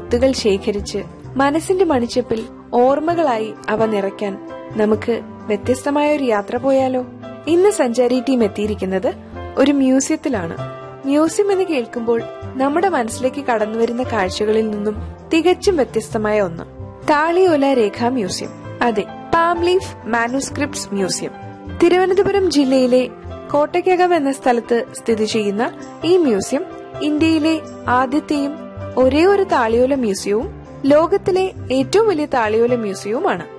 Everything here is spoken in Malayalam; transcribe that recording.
മുത്തുകൾ ശേഖരിച്ച് മനസ്സിന്റെ മണിച്ചപ്പിൽ ഓർമ്മകളായി അവ നിറയ്ക്കാൻ നമുക്ക് വ്യത്യസ്തമായ ഒരു യാത്ര പോയാലോ ഇന്ന് സഞ്ചാരി ടീം എത്തിയിരിക്കുന്നത് ഒരു മ്യൂസിയത്തിലാണ് മ്യൂസിയം എന്ന് കേൾക്കുമ്പോൾ നമ്മുടെ മനസ്സിലേക്ക് കടന്നുവരുന്ന കാഴ്ചകളിൽ നിന്നും തികച്ചും വ്യത്യസ്തമായ ഒന്ന് താളിയോല രേഖാ മ്യൂസിയം അതെ palm leaf manuscripts museum Thiruvananthapuram ജില്ലയിലെ കോട്ടയ്ക്കകം എന്ന സ്ഥലത്ത് സ്ഥിതി ചെയ്യുന്ന ഈ മ്യൂസിയം ഇന്ത്യയിലെ ആദ്യത്തെയും ഒരേ ഒരു താളിയോല മ്യൂസിയവും ലോകത്തിലെ ഏറ്റവും വലിയ താളിയോല മ്യൂസിയവുമാണ്